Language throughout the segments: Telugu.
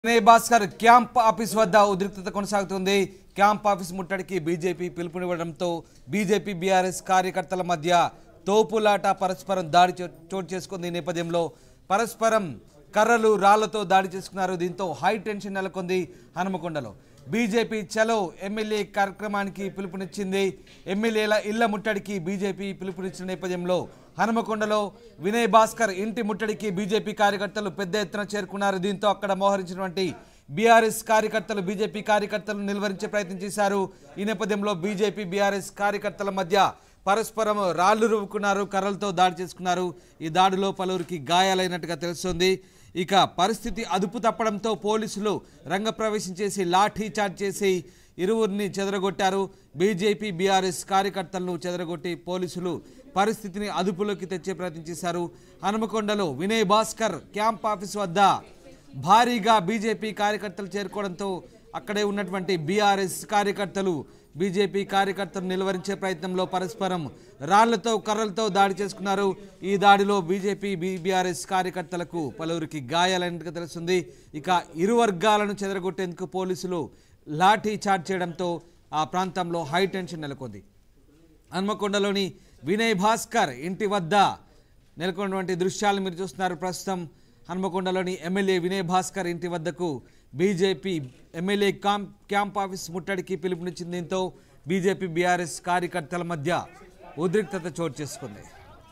వినయ్ భాస్కర్ క్యాంప్ ఆఫీస్ వద్ద ఉద్రిక్తత కొనసాగుతుంది క్యాంప్ ఆఫీస్ ముట్టడికి బీజేపీ పిలుపునివ్వడంతో బీజేపీ బీఆర్ఎస్ కార్యకర్తల మధ్య తోపులాట పరస్పరం దాడి చో- చోటు చేసుకుంది ఈ నేపథ్యంలో పరస్పరం కర్రలు రాళ్లతో దాడి చేసుకున్నారు దీంతో హై టెన్షన్ నెలకొంది హనుమకొండలో బీజేపీ చలో ఎమ్మెల్యే కార్యక్రమానికి పిలుపునిచ్చింది ఎమ్మెల్యేల ఇళ్ల ముట్టడికి బీజేపీ పిలుపునిచ్చిన నేపథ్యంలో హనుమకొండలో వినయ్ భాస్కర్ ఇంటి ముట్టడికి బీజేపీ కార్యకర్తలు పెద్ద ఎత్తున చేరుకున్నారు దీంతో అక్కడ మోహరించినటువంటి బీఆర్ఎస్ కార్యకర్తలు బీజేపీ కార్యకర్తలను నిలువరించే ప్రయత్నం చేశారు ఈ నేపథ్యంలో బీజేపీ బీఆర్ఎస్ కార్యకర్తల మధ్య పరస్పరం రాళ్లు రువ్వుకున్నారు కర్రలతో దాడి చేసుకున్నారు ఈ దాడిలో పలువురికి గాయాలైనట్టుగా తెలుస్తోంది ఇక పరిస్థితి అదుపు తప్పడంతో పోలీసులు రంగప్రవేశం చేసి లాఠీ చార్జ్ చేసి ఇరువురిని చెదరగొట్టారు బీజేపీ బీఆర్ఎస్ కార్యకర్తలను చెదరగొట్టి పోలీసులు పరిస్థితిని అదుపులోకి తెచ్చే ప్రయత్నం చేశారు హనుమకొండలో వినయ్ భాస్కర్ క్యాంప్ ఆఫీస్ వద్ద భారీగా బీజేపీ కార్యకర్తలు చేరుకోవడంతో అక్కడే ఉన్నటువంటి బీఆర్ఎస్ కార్యకర్తలు బీజేపీ కార్యకర్తలు నిలువరించే ప్రయత్నంలో పరస్పరం రాళ్లతో కర్రలతో దాడి చేసుకున్నారు ఈ దాడిలో బీజేపీ బీఆర్ఎస్ కార్యకర్తలకు పలువురికి గాయాలైనట్టుగా తెలుస్తుంది ఇక ఇరు వర్గాలను చెదరగొట్టేందుకు పోలీసులు లాఠీ చార్జ్ చేయడంతో ఆ ప్రాంతంలో హై టెన్షన్ నెలకొంది హన్మకొండలోని వినయ్ భాస్కర్ ఇంటి వద్ద నెలకొన్నటువంటి దృశ్యాలు మీరు చూస్తున్నారు ప్రస్తుతం హన్మకొండలోని ఎమ్మెల్యే వినయ్ భాస్కర్ ఇంటి వద్దకు BJP MLA camp camp office ముట్టడికి పిలుపునిచ్చింది దీంతో బీజేపీ బీఆర్ఎస్ కార్యకర్తల మధ్య ఉద్రిక్తత చోటు చేసుకుంది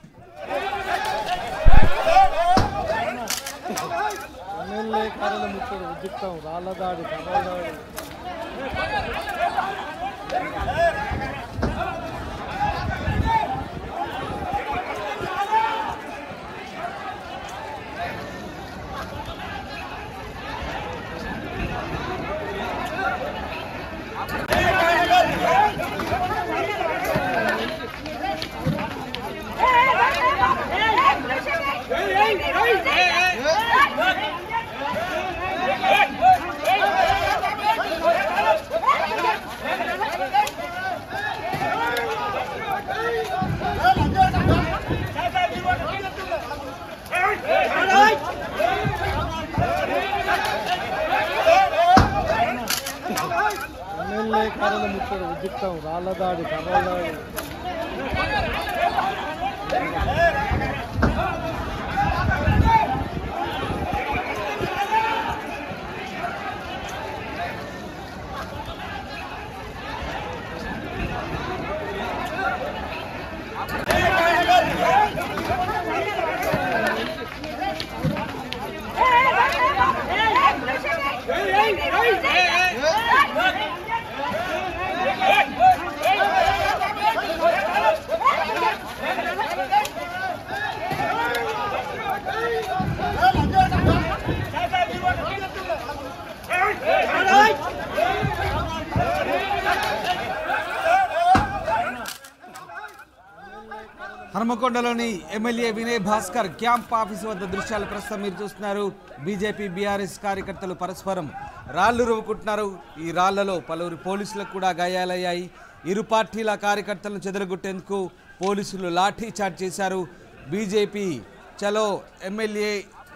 ఎమ్మెల్యే కార్యాలయ ముట్టడి ఉద్రిక్తం రాళ్ల దాడి కర్రల దాడి ఎమ్మెల్యే కార్యాలయ ముట్టడి ఉద్రిక్తం రాళ్ల దాడి కర్రల దాడి హనుమకొండలోని MLA Vinay Bhaskar camp office వద్ద దృశ్యాలు ప్రస్తుతం మీరు చూస్తున్నారు బీజేపీ బీఆర్ఎస్ కార్యకర్తలు పరస్పరం రాళ్లు రువ్వుకుంటున్నారు ఈ రాళ్లలో పలువురు పోలీసులకు కూడా గాయాలయ్యాయి ఇరు పార్టీల కార్యకర్తలను చెదరగొట్టేందుకు పోలీసులు లాఠీ చార్జ్ చేశారు బీజేపీ చలో ఎమ్మెల్యే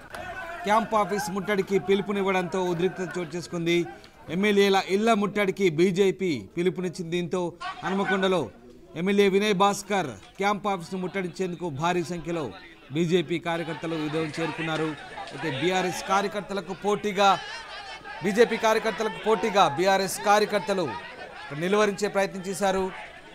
క్యాంప్ ఆఫీస్ ముట్టడికి పిలుపునివ్వడంతో ఉద్రిక్తత చోటు చేసుకుంది ఎమ్మెల్యేల ఇళ్ల ముట్టడికి బీజేపీ పిలుపునిచ్చింది దీంతో హనుమకొండలో ఎమ్మెల్యే వినయ్ భాస్కర్ క్యాంప్ ఆఫీస్ను ముట్టడించేందుకు భారీ సంఖ్యలో బీజేపీ కార్యకర్తలు ఉదయం చేరుకున్నారు అయితే బీఆర్ఎస్ కార్యకర్తలకు పోటీగా బీజేపీ కార్యకర్తలకు పోటీగా బీఆర్ఎస్ కార్యకర్తలు నిలువరించే ప్రయత్నం చేశారు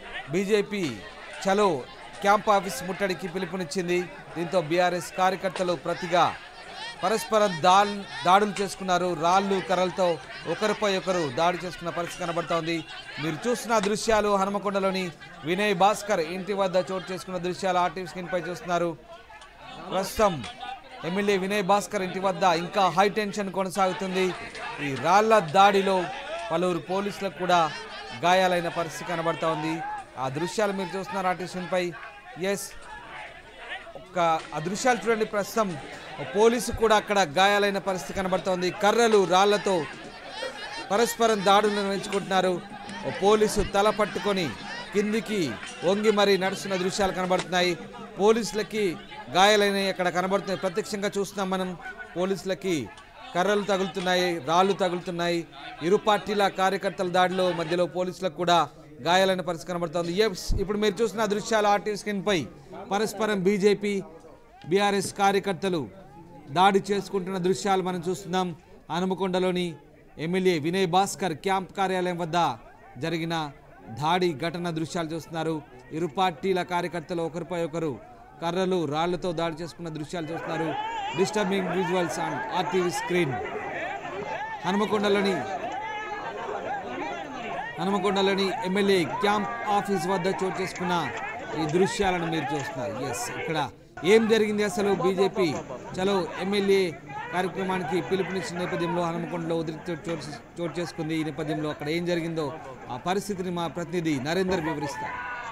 బీజేపీ చలో క్యాంప్ ఆఫీస్ ముట్టడికి పిలుపునిచ్చింది దీంతో బీఆర్ఎస్ కార్యకర్తలు ప్రతిగా పరస్పరం దాల్ దాడులు చేసుకున్నారు రాళ్ళు కర్రలతో ఒకరిపై ఒకరు దాడి చేసుకున్న పరిస్థితి కనబడుతోంది మీరు చూస్తున్న దృశ్యాలు హనుమకొండలోని వినయ్ భాస్కర్ ఇంటి వద్ద చోటు చేసుకున్న దృశ్యాలు ఆర్టీవీ స్క్రీన్ పై చూస్తున్నారు ప్రస్తుతం ఎమ్మెల్యే వినయ్ భాస్కర్ ఇంటి వద్ద ఇంకా హై టెన్షన్ కొనసాగుతుంది ఈ రాళ్ల దాడిలో పలువురు పోలీసులకు కూడా గాయాలైన పరిస్థితి కనబడతా ఉంది ఆ దృశ్యాలు మీరు చూస్తున్నారు ఆర్టీవీ స్క్రీన్ పై ఎస్ ఒక్క ఆ దృశ్యాలు చూడండి ప్రస్తుతం ఓ పోలీసు కూడా అక్కడ గాయాలైన పరిస్థితి కనబడుతోంది కర్రలు రాళ్లతో పరస్పరం దాడులు నిర్వహించుకుంటున్నారు ఓ పోలీసు తల పట్టుకొని కిందికి వంగి మరి నడుస్తున్న దృశ్యాలు కనబడుతున్నాయి పోలీసులకి గాయాలైనవి అక్కడ కనబడుతున్నాయి ప్రత్యక్షంగా చూస్తున్నాం మనం పోలీసులకి కర్రలు తగులుతున్నాయి రాళ్ళు తగులుతున్నాయి ఇరు పార్టీల కార్యకర్తల దాడిలో మధ్యలో పోలీసులకు కూడా గాయాలైన పరిస్థితి కనబడుతోంది ఎస్ ఇప్పుడు మీరు చూసిన దృశ్యాలు ఆర్టీవీ స్క్రీన్ పై పరస్పరం బీజేపీ బీఆర్ఎస్ కార్యకర్తలు దాడి చేసుకుంటున్న దృశ్యాలు మనం చూస్తున్నాం హనుమకొండలోని ఎమ్మెల్యే వినయ్ భాస్కర్ క్యాంప్ కార్యాలయం వద్ద జరిగిన దాడి ఘటన దృశ్యాలు చూస్తున్నారు ఇరు పార్టీల కార్యకర్తలు ఒకరిపై ఒకరు కర్రలు రాళ్లతో దాడి చేసుకున్న దృశ్యాలు చూస్తున్నారు disturbing visuals on RTV screen హనుమకొండలోని హనుమకొండలోని ఎమ్మెల్యే క్యాంప్ ఆఫీస్ వద్ద చోటు చేసుకున్న ఈ దృశ్యాలను మీరు చూస్తున్నారు ఎస్ ఇక్కడ ఏం జరిగింది అసలు బీజేపీ చలో ఎమ్మెల్యే కార్యక్రమానికి పిలుపునిచ్చిన నేపథ్యంలో హనుమకొండలో ఉద్రిక్త చోటు చోటు చేసుకుంది ఈ నేపథ్యంలో అక్కడ ఏం జరిగిందో ఆ పరిస్థితిని మా ప్రతినిధి నరేందర్ వివరిస్తారు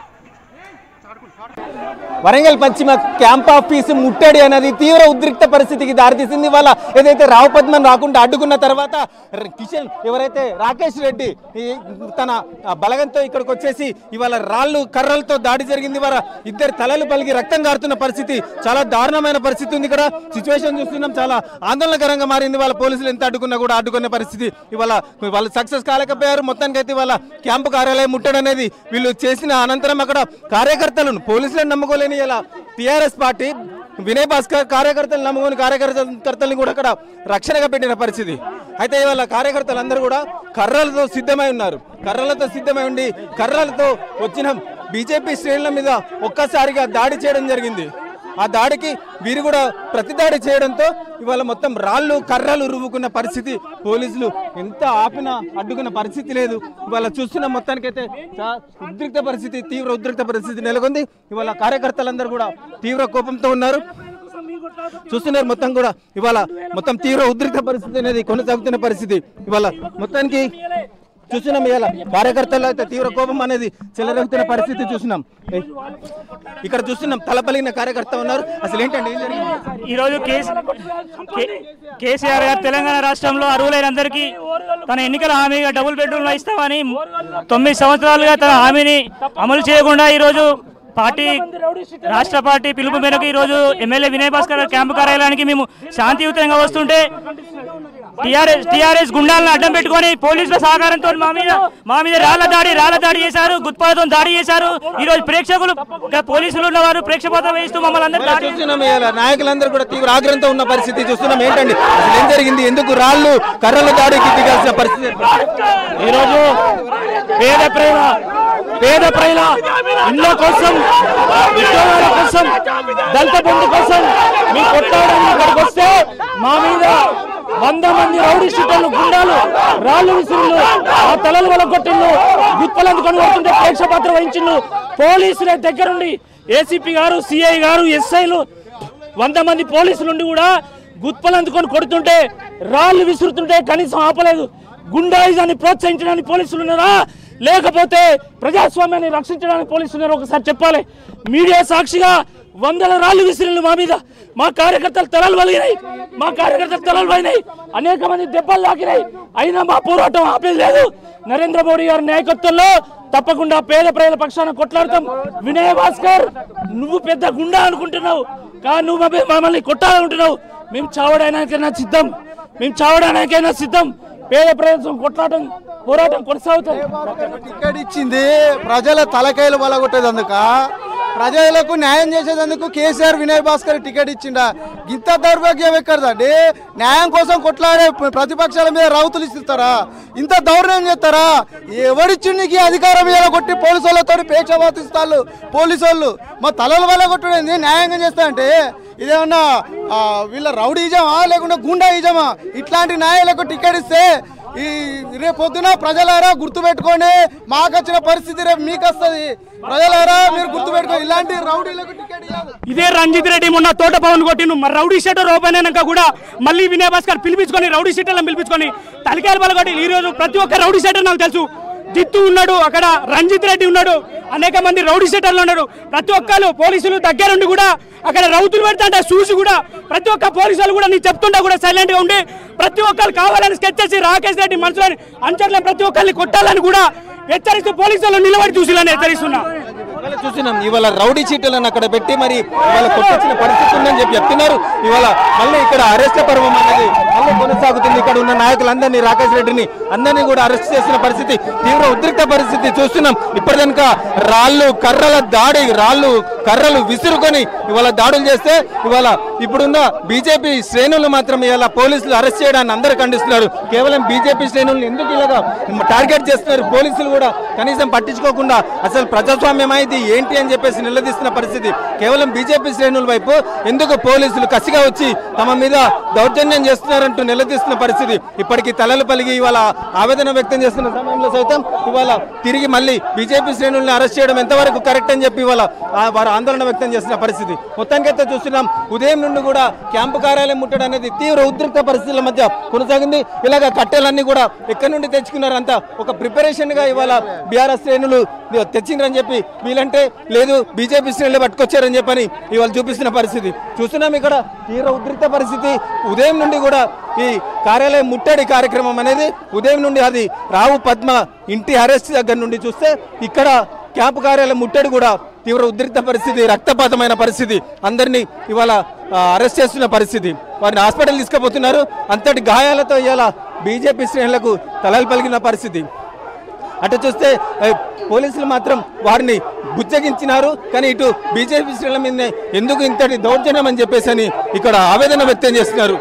వరంగల్ పశ్చిమ క్యాంప్ ఆఫీసు ముట్టడి అనేది తీవ్ర ఉద్రిక్త పరిస్థితికి దారితీసింది వాళ్ళ ఏదైతే రావు పద్మన్ రాకుండా అడ్డుకున్న తర్వాత ర- కిషన్ ఎవరైతే రాకేష్ రెడ్డి ఈ తన ఆ బలగంతో ఇక్కడికి వచ్చేసి ఇవాళ రాళ్ళు కర్రలతో దాడి జరిగింది వాళ్ళ ఇద్దరు తలలు పలిగి రక్తం కారుతున్న పరిస్థితి చాలా దారుణమైన పరిస్థితి ఉంది ఇక్కడ సిచ్యువేషన్ చూస్తున్నాం చాలా ఆందోళనకరంగా మారింది వాళ్ళ పోలీసులు ఎంత అడ్డుకున్నా కూడా అడ్డుకునే పరిస్థితి ఇవాళ వాళ్ళు సక్సెస్ కాలేకపోయారు మొత్తానికి అయితే వాళ్ళ క్యాంపు కార్యాలయం ముట్టడి అనేది వీళ్ళు చేసిన అనంతరం అక్కడ కార్యకర్తలను పోలీసులను నమ్ముకోలేని ఇలా టిఆర్ఎస్ పార్టీ వినయ్ భాస్కర్ కార్యకర్తలు నమ్ముకొని కార్యకర్తల్ని కూడా అక్కడ రక్షణగా పెట్టిన పరిస్థితి అయితే ఇవాళ కార్యకర్తలందరూ కూడా కర్రలతో సిద్ధమై ఉన్నారు కర్రలతో సిద్ధమై ఉండి కర్రలతో వచ్చిన బీజేపీ శ్రేణుల మీద ఒక్కసారిగా దాడి చేయడం జరిగింది ఆ దాడికి వీరు కూడా ప్రతిదాడి చేయడంతో ఇవాళ మొత్తం రాళ్ళు కర్రలు రువ్వుకున్న పరిస్థితి పోలీసులు ఎంత ఆపినా అడ్డుకున్న పరిస్థితి లేదు ఇవాళ చూస్తున్న మొత్తానికైతే చా- ఉద్రిక్త పరిస్థితి తీవ్ర ఉద్రిక్త పరిస్థితి నెలకొంది ఇవాళ కార్యకర్తలందరూ కూడా తీవ్ర కోపంతో ఉన్నారు చూస్తున్నారు మొత్తం కూడా ఇవాళ మొత్తం తీవ్ర ఉద్రిక్త పరిస్థితి అనేది కొనసాగుతున్న పరిస్థితి ఇవాళ మొత్తానికి చూస్తున్నాం ఇవాళ కార్యకర్తలు అయితే తీవ్ర కోపం అనేది చెలరెగుతున్న పరిస్థితి చూస్తున్నాం ఏ, ఇక్కడ చూస్తున్నాం తలపలిగిన కార్యకర్త ఉన్నారు అసలు ఏంటండి ఏం జరిగింది ఈరోజు కేసీ కే- కేసీఆర్ గారు తెలంగాణ రాష్ట్రంలో అర్హులైన అందరికీ తన ఎన్నికల హామీగా డబుల్ బెడ్రూమ్లు ఇస్తామని తొమ్మిది సంవత్సరాలుగా తన హామీని అమలు చేయకుండా ఈరోజు పార్టీ రాష్ట్ర పార్టీ పిలుపు మేరకు ఈరోజు ఎమ్మెల్యే వినయ్ భాస్కర్ గారి క్యాంపు కార్యాలయానికి మేము శాంతియుతంగా వస్తుంటే టీఆర్ఎస్ టీఆర్ఎస్ గుండాలను అడ్డం పెట్టుకొని పోలీసుల సహకారంతో మా మీద మా మీద రాళ్ల దాడి రాళ్ల దాడి చేశారు గుత్పాలతో దాడి చేశారు ఈ రోజు ప్రేక్షకులు ఇంకా పోలీసులు ఉన్నవారు ప్రేక్షపాతం వేస్తూ మమ్మల్ని అందరూ దాడి చూస్తున్నాం ఇవాళ నాయకులందరూ కూడా తీవ్ర ఆగ్రహంతో ఉన్న పరిస్థితి చూస్తున్నాం ఏంటండి అసలు ఏం జరిగింది ఎందుకు రాళ్ళు కర్రల దాడికి దిగాల్సిన పరిస్థితి ఈరోజు పేద ప్రజల పేద ప్రజల ఇళ్ళ కోసం ఉద్యోగాల కోసం దళిత బంధు కోసం మీ కొట్టాడని ఇక్కడికి వస్తే మా మీద వంద మంది రౌడీ షీటర్లు గుండాలు రాళ్ళు విసురులు ఆ తలలు వల కొట్టిళ్ళు గుప్పలందుకొని వస్తుంటే ప్రేక్షపాత్ర వహించిండు పోలీసుల దగ్గరుండి ఏసీపీ గారు సిఐ గారు ఎస్ఐలు వంద మంది పోలీసులు ఉండి కూడా గుత్పలు అందుకొని కొడుతుంటే రాళ్ళు విసురుతుంటే కనీసం ఆపలేదు గుండాయిజాన్ని ప్రోత్సహించడానికి పోలీసులు ఉన్నారా లేకపోతే ప్రజాస్వామ్యాన్ని రక్షించడానికి పోలీసులు ఉన్నారా ఒకసారి చెప్పాలి మీడియా సాక్షిగా వందల రాళ్ళు విసిరిలు మా మీద మా కార్యకర్తలు తలలు వలిగినాయి మా కార్యకర్తలు తలలు పోయినాయి అనేక మంది దెబ్బలు తాకినాయి అయినా మా పోరాటం ఆపేది లేదు నరేంద్ర మోడీ గారి నాయకత్వంలో తప్పకుండా పేద ప్రజల పక్షాన కొట్లాడతాం వినయ భాస్కర్ నువ్వు పెద్ద గుండా అనుకుంటున్నావు కానీ నువ్వు మమ్మ- మమ్మల్ని కొట్టాలనుకుంటున్నావు మేము చావడానికైనా సిద్ధం మేము చావడానికైనా సిద్ధం పేద ప్రజల కొట్లాటం పోరాటం కొనసాగుతాం టికెట్ ఇచ్చింది ప్రజల తలకాయలు బలగొట్టేదందుక ప్రజలకు న్యాయం చేసేందుకు కేసీఆర్ వినయ్ భాస్కర్ టికెట్ ఇచ్చిండా ఇంత దౌర్భాగ్యం ఎక్కడదండి న్యాయం కోసం కొట్లాడే ప్ర- ప్రతిపక్షాల మీద రౌతులు ఇస్తారా ఇంత దౌర్యం చేస్తారా ఎవడిచ్చిండు నీకు ఈ అధికారం మీద కొట్టి పోలీసు వాళ్ళతో పేక్షపాత ఇస్తారు పోలీసు వాళ్ళు మా తలల వల్ల కొట్టుడేంది న్యాయంగా చేస్తా అంటే ఇదేమన్నా ఆ, వీళ్ళ రౌడీజమా లేకుంటే గుండాయిజమా ఇట్లాంటి న్యాయాలకు టికెట్ ఇస్తే ఈ రేపు పొద్దున ప్రజలారా గుర్తుపెట్టుకోండి మాకు వచ్చిన పరిస్థితి రేపు మీకు వస్తుంది ప్రజలారా మీరు గుర్తుపెట్టుకో ఇలాంటి రౌడీలకు టికెట్ ఇవ్వదు ఇదే రంజిత్ రెడ్డి మొన్న తోట పవన్ కొట్టిండు మరి రౌడీ షీటర్ ఓపెన్ అయినాక కూడా మళ్ళీ వినయ్ భాస్కర్ పిలిపించుకొని రౌడీ షీటర్లను పిలిపించుకొని తలకాయలు బలగొట్టి ఈ రోజు ప్రతి ఒక్క రౌడీ షీటర్ నాకు తెలుసు జిత్తు ఉన్నాడు అక్కడ రంజిత్ రెడ్డి ఉన్నాడు అనేక మంది రౌడీ షీటర్లు ఉన్నాడు ప్రతి ఒక్కరు పోలీసులు దగ్గరుండి కూడా అక్కడ రౌతులు పెడతా చూసి కూడా ప్రతి ఒక్క పోలీసులు కూడా నీకు చెప్తుంటా కూడా సైలెంట్ గా ఉండి ప్రతి ఒక్కరు కావాలని స్కెచ్ చేసి రాకేష్ రెడ్డి మనుషులని అంచర్లను ప్రతి ఒక్కరిని కొట్టాలని కూడా హెచ్చరిస్తూ పోలీసులు నిలబడి చూసిలని హెచ్చరిస్తున్నా ఇవాళ చూస్తున్నాం ఇవాళ రౌడీ చీట్లను అక్కడ పెట్టి మరి ఇవాళ కొట్టించిన పరిస్థితి ఉందని చెప్పి చెప్తున్నారు ఇవాళ మళ్ళీ ఇక్కడ అరెస్ట్ పర్వం అనేది మళ్ళీ కొనసాగుతుంది ఇక్కడ ఉన్న నాయకులందరినీ రాకేష్ రెడ్డిని అందరినీ కూడా అరెస్ట్ చేసిన పరిస్థితి తీవ్ర ఉద్రిక్త పరిస్థితి చూస్తున్నాం ఇప్పటిదనక రాళ్ళు కర్రల దాడి రాళ్ళు కర్రలు విసురుకొని ఇవాళ దాడులు చేస్తే ఇవాళ ఇప్పుడున్న బీజేపీ శ్రేణులు మాత్రం ఇవాళ పోలీసులు అరెస్ట్ చేయడాన్ని అందరూ ఖండిస్తున్నారు కేవలం బీజేపీ శ్రేణులను ఎందుకు ఇలాగా టార్గెట్ చేస్తున్నారు పోలీసులు కూడా కనీసం పట్టించుకోకుండా అసలు ప్రజాస్వామ్యం ఇది ఏంటి అని చెప్పేసి నిలదీస్తున్న పరిస్థితి కేవలం బీజేపీ శ్రేణుల వైపు ఎందుకు పోలీసులు కసిగా వచ్చి తమ మీద దౌర్జన్యం చేస్తున్నారంటూ నిలదీస్తున్న పరిస్థితి ఇప్పటికీ తలలు పలిగి ఇవాళ ఆవేదన వ్యక్తం చేస్తున్న సమయంలో సైతం ఇవాళ తిరిగి మళ్ళీ బీజేపీ శ్రేణుల్ని అరెస్ట్ చేయడం ఎంతవరకు కరెక్ట్ అని చెప్పి ఇవాళ ఆ వారు ఆందోళన వ్యక్తం చేస్తున్న పరిస్థితి మొత్తానికైతే చూస్తున్నాం ఉదయం నుండి కూడా క్యాంపు కార్యాలయం ముట్టడం అనేది తీవ్ర ఉద్రిక్త పరిస్థితుల మధ్య కొనసాగింది ఇలాగ కట్టెలన్నీ కూడా ఎక్కడి నుండి తెచ్చుకున్నారు అంతా ఒక ప్రిపరేషన్ గా ఇవాళ బీఆర్ఎస్ శ్రేణులు తెచ్చిండ్రని చెప్పి వీళ్ళంటే లేదు బీజేపీ శ్రేణులు పట్టుకొచ్చారని చెప్పని ఇవాళ చూపిస్తున్న పరిస్థితి చూస్తున్నాం ఇక్కడ తీవ్ర ఉద్రిక్త పరిస్థితి ఉదయం నుండి కూడా ఈ కార్యాలయం ముట్టడి కార్యక్రమం అనేది ఉదయం నుండి అది రావు పద్మ ఇంటి అరెస్ట్ దగ్గర నుండి చూస్తే ఇక్కడ క్యాంపు కార్యాలయం ముట్టడి కూడా తీవ్ర ఉద్రిక్త పరిస్థితి రక్తపాతమైన పరిస్థితి అందరినీ ఇవాళ ఆ, అరెస్ట్ చేస్తున్న పరిస్థితి వారిని హాస్పిటల్ తీసుకుపోతున్నారు అంతటి గాయాలతో ఇవాళ బీజేపీ శ్రేణులకు తలలు పలిగిన పరిస్థితి అటు చూస్తే ఏ, పోలీసులు మాత్రం వారిని బుజ్జగించినారు కానీ ఇటు బీజేపీ శ్రేణుల మీద ఎందుకు ఇంతటి దౌర్జన్యం అని చెప్పేసి అని ఇక్కడ ఆవేదన వ్యక్తం చేస్తున్నారు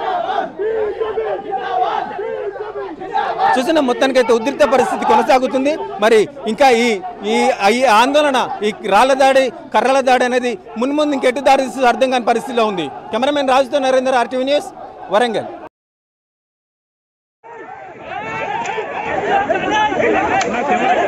చూసిన మొత్తానికైతే ఉద్రిక్త పరిస్థితి కొనసాగుతుంది మరి ఇంకా ఈ ఈ ఈ ఆందోళన ఈ రాళ్ల దాడి కర్రల దాడి అనేది మున్ముందు ఇంకెటు దారి తీస్తుందో అర్థం కాని పరిస్థితిలో ఉంది కెమెరామెన్ రాజుతో నరేందర్ ఆర్టీవీ న్యూస్ వరంగల్ నా కెమెరా